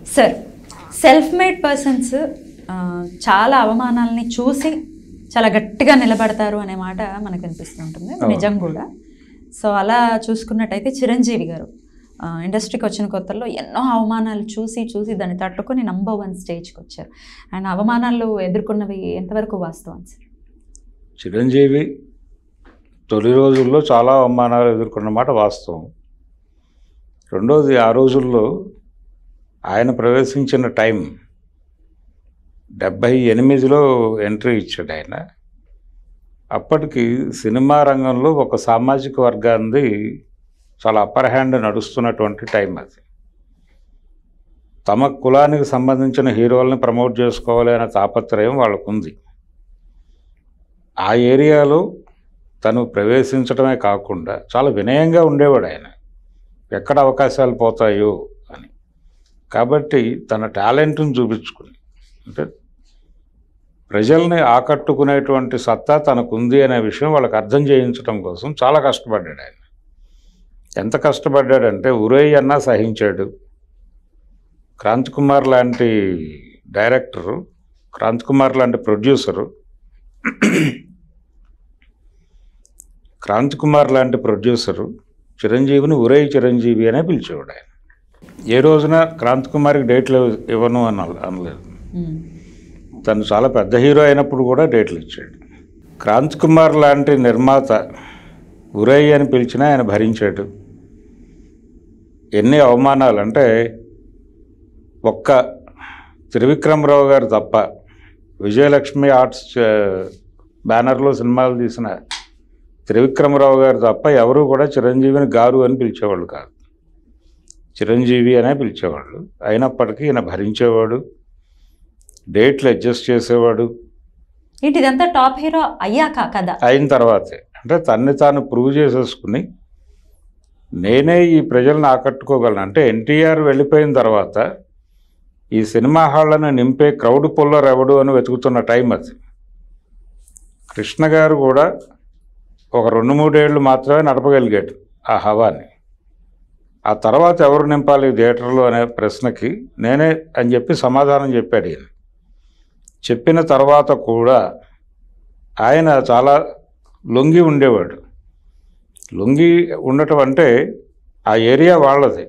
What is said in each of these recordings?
Sir self made persons చాలా అవమానాలని చూసి చాలా గట్టిగా నిలబడతారు అనే మాట మనకు అనిపిస్తుంటుంది అవును. నిజం కూడా సో అలా చూసుకున్నట్టయితే చిరంజీవి గారు ఆ, ఇండస్ట్రీకి వచ్చిన కొత్తలో ఎన్నో అవమానాలు చూసి చూసి దాన్ని తట్టుకొని నంబర్ వన్ స్టేజ్కి వచ్చారు అండ్ అవమానాలు ఎదుర్కొన్నవి ఎంతవరకు వాస్తవం సార్ చిరంజీవి తొలి రోజుల్లో చాలా అవమానాలు ఎదుర్కొన్న మాట వాస్తవం రెండోది ఆ రోజుల్లో ఆయన ప్రవేశించిన టైం డెబ్భై ఎనిమిదిలో ఎంట్రీ ఇచ్చాడు ఆయన అప్పటికి సినిమా రంగంలో ఒక సామాజిక వర్గాన్ని చాలా అప్పర్ హ్యాండ్ నడుస్తున్నటువంటి టైం అది తమ కులానికి సంబంధించిన హీరోల్ని ప్రమోట్ చేసుకోవాలి అనే తాపత్రయం వాళ్ళకుంది ఆ ఏరియాలో తను ప్రవేశించడమే కాకుండా చాలా వినయంగా ఉండేవాడు ఆయన ఎక్కడ అవకాశాలు పోతాయో అని కాబట్టి తన టాలెంట్ని చూపించుకుని అంటే ప్రజల్ని ఆకట్టుకునేటువంటి సత్తా తనకుంది అనే విషయం వాళ్ళకి అర్థం చేయించడం కోసం చాలా కష్టపడ్డాడు ఆయన ఎంత కష్టపడ్డాడంటే ఉరేయ్ అన్న సహించాడు క్రాంత్ కుమార్ లాంటి డైరెక్టరు క్రాంత్ కుమార్ లాంటి ప్రొడ్యూసరు క్రాంత్ కుమార్ లాంటి ప్రొడ్యూసరు చిరంజీవిని ఉరై చిరంజీవి అనే పిలిచేవాడు ఆయన ఏ రోజున క్రాంత్ కుమార్కి డేట్లు ఇవ్వను అని అన- అనలేదు మ్మ్. తను చాలా పెద్ద హీరో అయినప్పుడు కూడా డేట్లు ఇచ్చాడు క్రాంత్ కుమార్ లాంటి నిర్మాత ఉరై అని పిలిచినా ఆయన భరించాడు ఎన్ని అవమానాలు అంటే ఒక్క త్రివిక్రమరావు గారు తప్ప విజయలక్ష్మి ఆర్ట్స్ ఆ, బ్యానర్లో సినిమాలు తీసిన త్రివిక్రమరావు గారు తప్ప ఎవరు కూడా చిరంజీవిని గారు అని పిలిచేవాళ్ళు కాదు చిరంజీవి అనే పిలిచేవాళ్ళు అయినప్పటికీ ఈయన భరించేవాడు డేట్లు అడ్జస్ట్ చేసేవాడు ఏంటి ఇదంతా టాప్ హీరో అయ్యాక కదా అయిన తర్వాతే అంటే తన్ని తాను ప్రూవ్ చేసేసుకుని నేనే ఈ ప్రజలను ఆకట్టుకోగలను అంటే ఎన్టీఆర్ వెళ్ళిపోయిన తర్వాత ఈ సినిమా హాళ్లను నింపే క్రౌడ్ పుల్లర్ ఎవడు అని వెతుకుతున్న టైం అది కృష్ణ గారు కూడా ఒక రెండు మూడేళ్ళు మాత్రమే నడపగలిగాడు ఆ హవాని ఆ తర్వాత ఎవరు నింపాలి థియేటర్లో అనే ప్రశ్నకి నేనే అని చెప్పి సమాధానం చెప్పాడు ఈయన చెప్పిన తర్వాత కూడా ఆయన చాలా లొంగి ఉండేవాడు లొంగి ఉండటం అంటే ఆ ఏరియా వాళ్ళది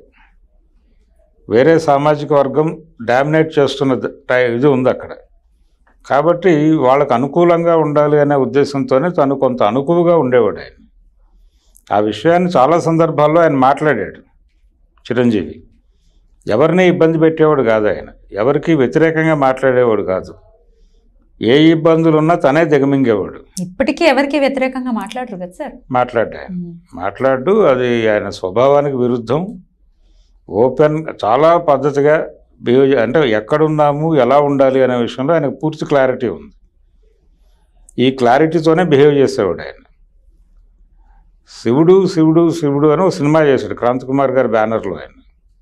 వేరే సామాజిక వర్గం డామినేట్ చేస్తున్న ద- టై- ఇది ఉంది అక్కడ కాబట్టి వాళ్ళకు అనుకూలంగా ఉండాలి అనే ఉద్దేశంతోనే తను కొంత అనుకువగా ఉండేవాడు ఆయన ఆ విషయాన్ని చాలా సందర్భాల్లో ఆయన మాట్లాడాడు చిరంజీవి ఎవరిని ఇబ్బంది పెట్టేవాడు కాదు ఆయన ఎవరికి వ్యతిరేకంగా మాట్లాడేవాడు కాదు ఏ ఇబ్బందులు ఉన్నా తనే దిగమింగేవాడు ఇప్పటికీ ఎవరికి వ్యతిరేకంగా మాట్లాడరు కదా సార్ మాట్లాడ్డా ఆయన మ్మ్. మాట్లాడు అది ఆయన స్వభావానికి విరుద్ధం ఓపెన్ చాలా పద్ధతిగా బిహేవ్ చే- అంటే ఎక్కడున్నాము ఎలా ఉండాలి అనే విషయంలో ఆయనకు పూర్తి క్లారిటీ ఉంది ఈ క్లారిటీతోనే బిహేవ్ చేసేవాడు ఆయన శివుడు శివుడు శివుడు అని ఒక సినిమా చేశాడు క్రాంత్ కుమార్ గారి బ్యానర్లో ఆయన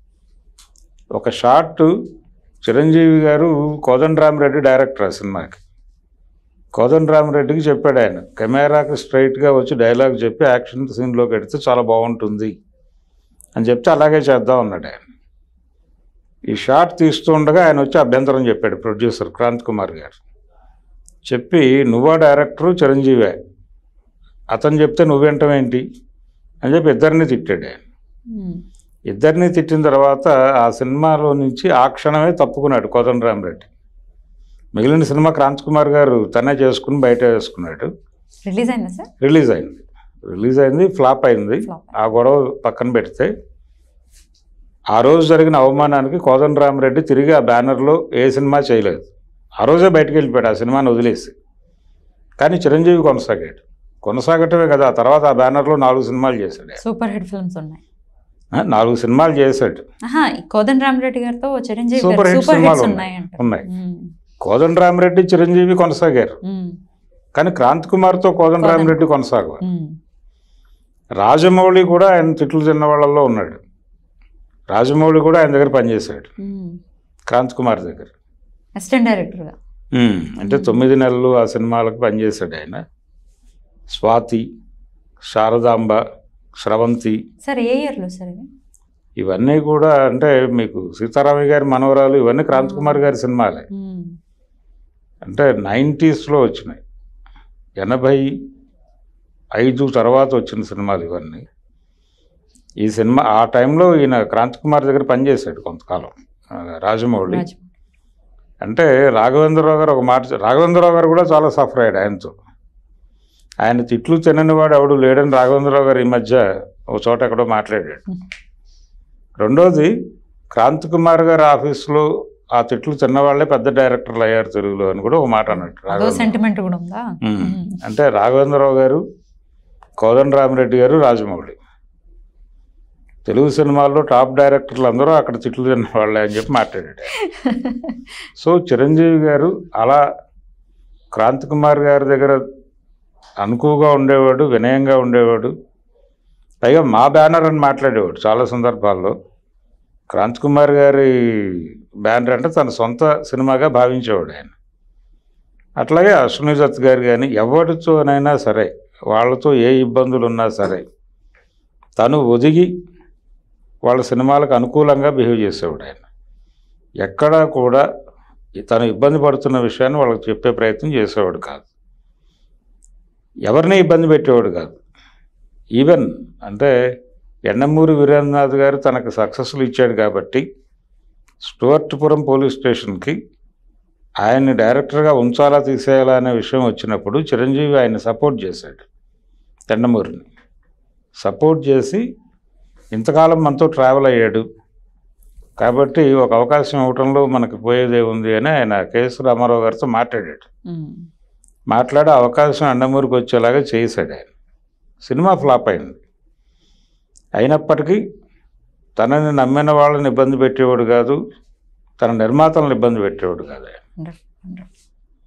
ఒక షార్ట్ చిరంజీవి గారు కోదండరామరెడ్డి డైరెక్టర్ ఆ సినిమాకి కోదండరామరెడ్డికి చెప్పాడు ఆయన కెమెరాకి స్ట్రైట్గా వచ్చి డైలాగ్ చెప్పి యాక్షన్ సీన్లోకి ఎడితే చాలా బాగుంటుంది అని చెప్తే అలాగే చేద్దాం అన్నాడు ఆయన ఈ షార్ట్ తీస్తూ ఉండగా ఆయన వచ్చి అభ్యంతరం చెప్పాడు ప్రొడ్యూసర్ క్రాంత్ కుమార్ గారు చెప్పి నువ్వా డైరెక్టరు చిరంజీవే అతను చెప్తే నువ్వేంటమేంటి అని చెప్పి ఇద్దరిని తిట్టాడు ఆయన మ్మ్. ఇద్దరిని తిట్టిన తర్వాత ఆ సినిమాలో నుంచి ఆ క్షణమే తప్పుకున్నాడు కోదండరామరెడ్డి మిగిలిన సినిమా క్రాంత్ కుమార్ గారు తనే చేసుకుని బయట వేసుకున్నాడు రిలీజ్ అయిందా సార్ రిలీజ్ అయింది రిలీజ్ అయింది ఫ్లాప్ అయింది Flop. ఆ గొడవ పక్కన పెడితే ఆ రోజు జరిగిన అవమానానికి కోదండరామరెడ్డి తిరిగి ఆ బ్యానర్లో ఏ సినిమా చేయలేదు ఆ రోజే బయటకు వెళ్ళిపోయాడు ఆ సినిమాని వదిలేసి కానీ చిరంజీవి కొనసాగాడు కొనసాగటమే కదా ఆ తర్వాత ఆ బ్యానర్లో నాలుగు సినిమాలు చేశాడు ఆయన. సూపర్ హిట్ ఫిల్మ్స్ ఉన్నాయి ఆ, నాలుగు సినిమాలు చేశాడు ఆహా ఈ కోదండ రామరెడ్డి గారితో Chiranjeevi super garu hit super సినిమాలు హిట్స్ ఉన్నాయి. ఉన్నాయంట ఉన్నాయి మ్మ్. కోదండరామరెడ్డి చిరంజీవి కొనసాగారు మ్మ్. కానీ క్రాంత్ కుమార్తో కోదండరామరెడ్డి కొనసాగ మ్మ్. రాజమౌళి కూడా ఆయన తిట్లు తిన్న వాళ్ళల్లో ఉన్నాడు రాజమౌళి కూడా ఆయన దగ్గర పనిచేశాడు మ్మ్. క్రాంత్ కుమార్ దగ్గర అసిస్టెంట్ డైరెక్టర్గా ఉమ్, అంటే తొమ్మిది నెలలు ఆ సినిమాలకు పనిచేశాడు ఆయన స్వాతి శారదాంబ స్రవంతి సార్ ఏ ఇయర్లో సార్ ఇది ఇవన్నీ కూడా అంటే మీకు సీతారామయ్య గారి మనవరాలు ఇవన్నీ క్రాంతి కుమార్ గారి సినిమాలే మ్మ్. అంటే నైంటీస్లో వచ్చినాయి ఎనభై ఐదు తర్వాత వచ్చిన సినిమాలు ఇవన్నీ ఈ సినిమా ఆ టైంలో ఈయన క్రాంతి కుమార్ దగ్గర పనిచేశాడు కొంతకాలం ఆ, రాజమౌళి రాజు అంటే రాఘవేంద్రరావు గారు ఒక మాట చె- రాఘవేంద్రరావు గారు కూడా చాలా సఫర్ అయ్యాడు ఆయనతో ఆయన తిట్లు తినని వాడు ఎవడు లేడని రాఘవేంద్రరావు గారు ఈ మధ్య ఒక చోట ఎక్కడో మాట్లాడాడు రెండోది క్రాంతి కుమార్ గారి ఆఫీస్లో ఆ తిట్లు తిన్నవాళ్లే పెద్ద డైరెక్టర్లు అయ్యారు తెలుగులో అని కూడా ఒక మాట అన్నట్టు అదో రాఘవేంద్ర సెంటిమెంట్ కూడా ఉందా మ్మ్. మ్మ్. అంటే రాఘవేంద్రరావు గారు కోదండరామిరెడ్డి గారు రాజమౌళి తెలుగు సినిమాల్లో టాప్ డైరెక్టర్లు అందరూ అక్కడ తిట్లు తిన్న వాళ్ళే అని చెప్పి మాట్లాడాడు సో చిరంజీవి గారు అలా క్రాంతి కుమార్ గారి దగ్గర అనుకువగా ఉండేవాడు వినయంగా ఉండేవాడు పైగా మా బ్యానర్ అని మాట్లాడేవాడు చాలా సందర్భాల్లో క్రాంతి కుమార్ గారి బ్యానర్ అంటే తన సొంత సినిమాగా భావించేవాడు ఆయన అట్లాగే అశ్విని దత్ గారు కానీ ఎవరితోనైనా సరే వాళ్ళతో ఏ ఇబ్బందులు ఉన్నా సరే తను ఒదిగి వాళ్ళ సినిమాలకు అనుకూలంగా బిహేవ్ చేసేవాడు ఆయన ఎక్కడా కూడా తను ఇబ్బంది పడుతున్న విషయాన్ని వాళ్ళకి చెప్పే ప్రయత్నం చేసేవాడు కాదు ఎవరిని ఇబ్బంది పెట్టేవాడు కాదు ఈవెన్ అంటే ఎండమూరి వీరేంద్రనాథ్ గారు తనకు సక్సెస్లు ఇచ్చాడు కాబట్టి స్టువర్ట్పురం పోలీస్ స్టేషన్కి ఆయన్ని డైరెక్టర్గా ఉంచాలా తీసేయాలా అనే విషయం వచ్చినప్పుడు చిరంజీవి ఆయన్ని సపోర్ట్ చేశాడు ఎండమూరిని సపోర్ట్ చేసి ఇంతకాలం మనతో ట్రావెల్ అయ్యాడు కాబట్టి ఒక అవకాశం ఇవ్వటంలో మనకు పోయేదే ఉంది అని ఆయన కేఎస్ రామారావు గారితో మాట్లాడాడు మ్మ్. మాట్లాడే అవకాశం ఎండమూరికి వచ్చేలాగా చేశాడు ఆయన సినిమా ఫ్లాప్ అయింది అయినప్పటికీ తనని నమ్మిన వాళ్ళని ఇబ్బంది పెట్టేవాడు కాదు తన నిర్మాతలను ఇబ్బంది పెట్టేవాడు కాదు ఆయన Wonderful, wonderful.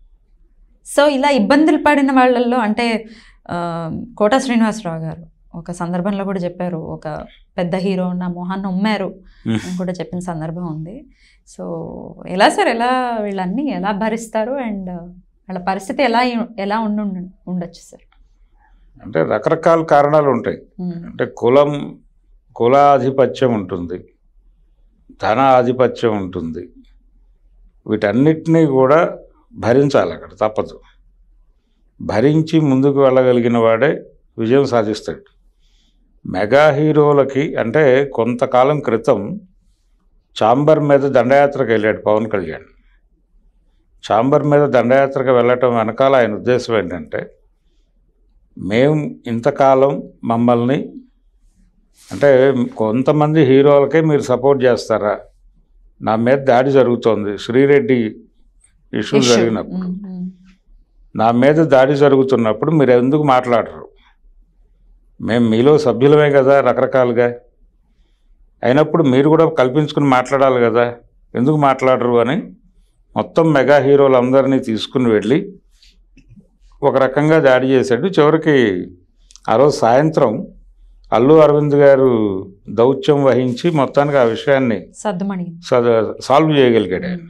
సో ఇలా ఇబ్బందులు పడిన వాళ్ళల్లో అంటే ఆ, కోట శ్రీనివాసరావు గారు ఒక సందర్భంలో కూడా చెప్పారు ఒక పెద్ద హీరో నా మొహాన్ని ఉమ్మారు అని కూడా చెప్పిన సందర్భం ఉంది సో ఎలా సార్ ఎలా వీళ్ళన్నీ ఎలా భరిస్తారు అండ్ వాళ్ళ పరిస్థితి ఎలా ఎలా ఉండి ఉండొచ్చు సార్ అంటే రకరకాల కారణాలు ఉంటాయి మ్మ్. అంటే కులం కులాధిపత్యం ఉంటుంది ధన ఆధిపత్యం ఉంటుంది వీటన్నిటినీ కూడా భరించాలి అక్కడ తప్పదు భరించి ముందుకు వెళ్ళగలిగిన వాడే విజయం సాధిస్తాడు మెగా హీరోలకి అంటే కొంతకాలం క్రితం చాంబర్ మీద దండయాత్రకు వెళ్ళాడు పవన్ కళ్యాణ్ చాంబర్ మీద దండయాత్రకు వెళ్ళటం వెనకాల ఆయన ఉద్దేశం ఏంటంటే మేము ఇంతకాలం మమ్మల్ని అంటే కొంతమంది హీరోలకే మీరు సపోర్ట్ చేస్తారా నా మీద దాడి జరుగుతోంది శ్రీరెడ్డి ఇష్యూ Issue. జరిగినప్పుడు మ్మ్, మ్మ్. నా మీద దాడి జరుగుతున్నప్పుడు మీరు ఎందుకు మాట్లాడరు మేము మీలో సభ్యులమే కదా రకరకాలుగా అయినప్పుడు మీరు కూడా కల్పించుకుని మాట్లాడాలి కదా ఎందుకు మాట్లాడరు అని మొత్తం మెగా హీరోలందరినీ తీసుకుని వెళ్ళి ఒక రకంగా దాడి చేశాడు చివరికి ఆ రోజు సాయంత్రం అల్లు అరవింద్ గారు దౌత్యం వహించి మొత్తానికి ఆ విషయాన్ని సద్దుమణి స- సాల్వ్ చేయగలిగాడు ఆయన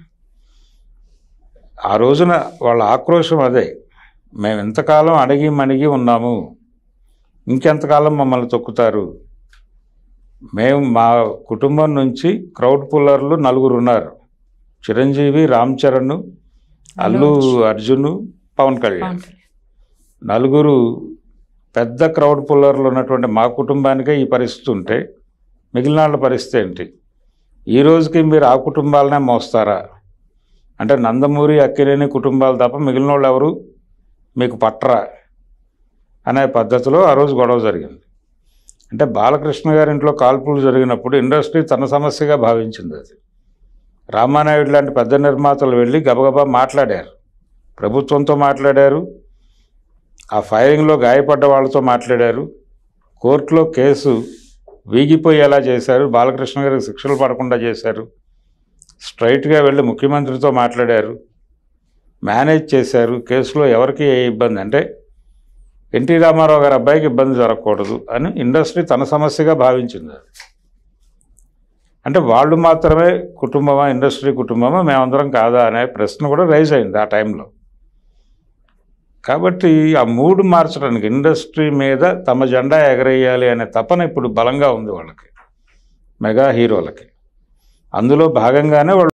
ఆ రోజున వాళ్ళ ఆక్రోశం అదే మేము ఎంతకాలం అణిగి మణిగి ఉన్నాము ఇంకెంతకాలం మమ్మల్ని తొక్కుతారు మేము మా కుటుంబం నుంచి క్రౌడ్ పుల్లర్లు నలుగురు ఉన్నారు చిరంజీవి రామ్ చరణ్ అల్లు అర్జున్ పవన్ కళ్యాణ్ పవన్ కళ్యాణ్. నలుగురు పెద్ద క్రౌడ్ పుల్లర్లు ఉన్నటువంటి మా కుటుంబానికే ఈ పరిస్థితి ఉంటే మిగిలిన వాళ్ళ పరిస్థితి ఏంటి ఈ రోజుకి మీరు ఆ కుటుంబాలనే మోస్తారా అంటే నందమూరి అక్కినేని కుటుంబాలు తప్ప మిగిలిన వాళ్ళు ఎవరు మీకు పట్టరా అనే పద్ధతిలో ఆ రోజు గొడవ జరిగింది అంటే బాలకృష్ణ గారి ఇంట్లో కాల్పులు జరిగినప్పుడు ఇండస్ట్రీ తన సమస్యగా భావించింది అది రామానాయుడు లాంటి పెద్ద నిర్మాతలు వెళ్ళి గబగబా మాట్లాడారు ప్రభుత్వంతో మాట్లాడారు ఆ ఫైరింగ్లో గాయపడ్డ వాళ్ళతో మాట్లాడారు కోర్టులో కేసు వీగిపోయేలా చేశారు బాలకృష్ణ గారికి శిక్షలు పడకుండా చేశారు స్ట్రైట్గా వెళ్ళి ముఖ్యమంత్రితో మాట్లాడారు మేనేజ్ చేశారు కేసులో ఎవరికి ఏ ఇబ్బంది అంటే ఎన్టీ రామారావు గారి అబ్బాయికి ఇబ్బంది జరగకూడదు అని ఇండస్ట్రీ తన సమస్యగా భావించింది అది అంటే వాళ్ళు మాత్రమే కుటుంబమా ఇండస్ట్రీ కుటుంబమా మేమందరం కాదా అనే ప్రశ్న కూడా రైజ్ అయింది ఆ టైంలో కాబట్టి ఆ మూడు మార్చడానికి ఇండస్ట్రీ మీద తమ జెండా ఎగరేయాలి అనే తపన ఇప్పుడు బలంగా ఉంది వాళ్ళకి మెగా హీరోలకి అందులో భాగంగానే వాళ్ళు